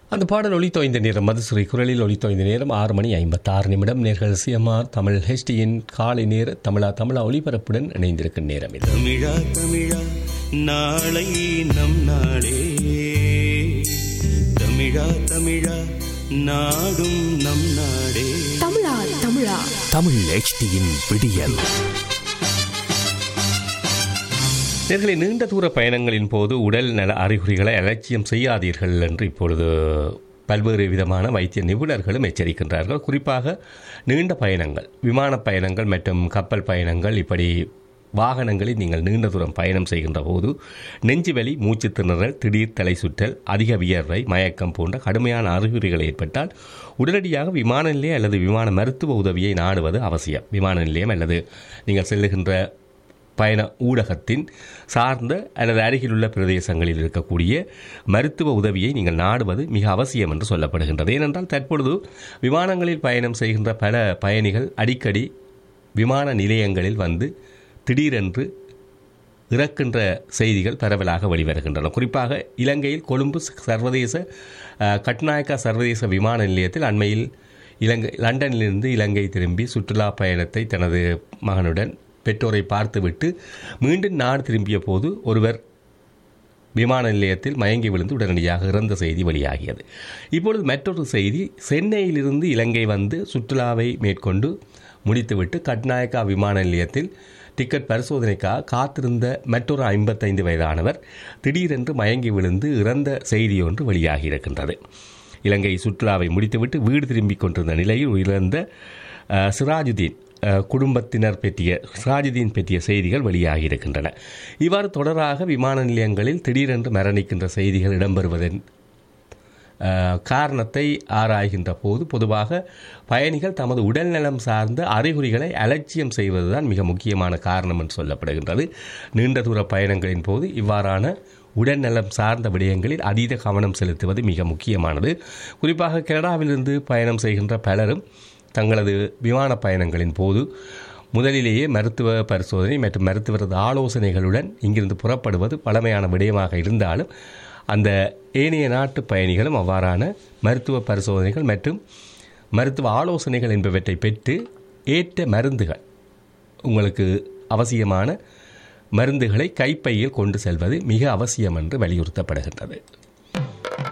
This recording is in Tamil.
அந்த பாடல் ஒளித்தோய்ந்த நேரம் மதுசுரை குரலில் ஒளித்தோய்ந்த நேரம் ஆறு மணி ஐம்பத்தாறு நிமிடம் நேர்கள் சிஎம்ஆர் தமிழ் ஹெச்டியின் காலை நேர தமிழா தமிழா ஒளிபரப்புடன் இணைந்திருக்கும் நேரம் இது தமிழா தமிழா நாளை நம் நாளே தமிழா தமிழா நாடும் நம் நாடே தமிழா தமிழா தமிழ் HDயின் விடியல் நேர்களை நீண்ட தூர பயணங்களின் போது உடல் நல அறிகுறிகளை அலட்சியம் செய்யாதீர்கள் என்று இப்பொழுது பல்வேறு விதமான வைத்திய நிபுணர்களும் எச்சரிக்கின்றார்கள் குறிப்பாக நீண்ட பயணங்கள் விமான பயணங்கள் மற்றும் கப்பல் பயணங்கள் இப்படி வாகனங்களில் நீங்கள் நீண்ட தூரம் பயணம் செய்கின்ற போது நெஞ்சு வலி மூச்சு திணறல் திடீர் தலை சுற்றல் அதிக வியர்வை மயக்கம் போன்ற கடுமையான அறிகுறிகள் ஏற்பட்டால் உடனடியாக விமான நிலையம் அல்லது விமான மருத்துவ உதவியை நாடுவது அவசியம் விமான நிலையம் அல்லது நீங்கள் செல்லுகின்ற பயண ஊடகத்தின் சார்ந்த அல்லது அருகிலுள்ள பிரதேசங்களில் இருக்கக்கூடிய மருத்துவ உதவியை நீங்கள் நாடுவது மிக அவசியம் என்று சொல்லப்படுகின்றது ஏனென்றால் தற்பொழுது விமானங்களில் பயணம் செய்கின்ற பல பயணிகள் அடிக்கடி விமான நிலையங்களில் வந்து திடீரென்று இறக்கின்ற செய்திகள் பரவலாக வெளிவருகின்றன குறிப்பாக இலங்கையில் கொழும்பு சர்வதேச அஹ், கட்நாயக்கா சர்வதேச விமான நிலையத்தில் அண்மையில் இலங்கை லண்டனிலிருந்து இலங்கை திரும்பி சுற்றுலா பயணத்தை தனது மகனுடன் பெற்றோரை பார்த்துவிட்டு மீண்டும் நாடு திரும்பிய போது ஒருவர் விமான நிலையத்தில் மயங்கி விழுந்து உடனடியாக இறந்த செய்தி வெளியாகியது இப்பொழுது மற்றொரு செய்தி சென்னையிலிருந்து இலங்கை வந்து சுற்றுலாவை மேற்கொண்டு முடித்துவிட்டு கட்நாயக்கா விமான நிலையத்தில் டிக்கெட் பரிசோதனைக்காக காத்திருந்த மற்றொரு ஐம்பத்தைந்து வயதானவர் திடீரென்று மயங்கி விழுந்து இறந்த செய்தி ஒன்று வெளியாகி இருக்கின்றது இலங்கை சுற்றுலாவை முடித்துவிட்டு வீடு திரும்பிக் கொண்டிருந்த நிலையில் உயிரிழந்த அஹ், சிராஜுதீன் அஹ், குடும்பத்தினர் பற்றிய சிராஜுதீன் பற்றிய செய்திகள் வெளியாகி இருக்கின்றன இவ்வாறு தொடராக விமான நிலையங்களில் திடீரென்று மரணிக்கின்ற செய்திகள் இடம்பெறுவதன் அஹ், காரணத்தை ஆராய்கின்ற போது பொதுவாக பயணிகள் தமது உடல்நலம் சார்ந்த அறிகுறிகளை அலட்சியம் செய்வதுதான் மிக முக்கியமான காரணம் என்று சொல்லப்படுகின்றது நீண்ட தூர பயணங்களின் போது இவ்வாறான உடல்நலம் சார்ந்த விடயங்களில் அதீத கவனம் செலுத்துவது மிக முக்கியமானது குறிப்பாக கனடாவிலிருந்து பயணம் செய்கின்ற பலரும் தங்களது விமான பயணங்களின் போது முதலிலேயே மருத்துவ பரிசோதனை மற்றும் மருத்துவரது ஆலோசனைகளுடன் இங்கிருந்து புறப்படுவது பழமையான விடயமாக இருந்தாலும் அந்த ஏனைய நாட்டு பயணிகளும் அவ்வாறான மருத்துவ பரிசோதனைகள் மற்றும் மருத்துவ ஆலோசனைகள் என்பவற்றை பெற்று ஏற்ற மருந்துகள் உங்களுக்கு அவசியமான மருந்துகளை கைப்பையில் கொண்டு செல்வது மிக அவசியம் என்று வலியுறுத்தப்படுகின்றது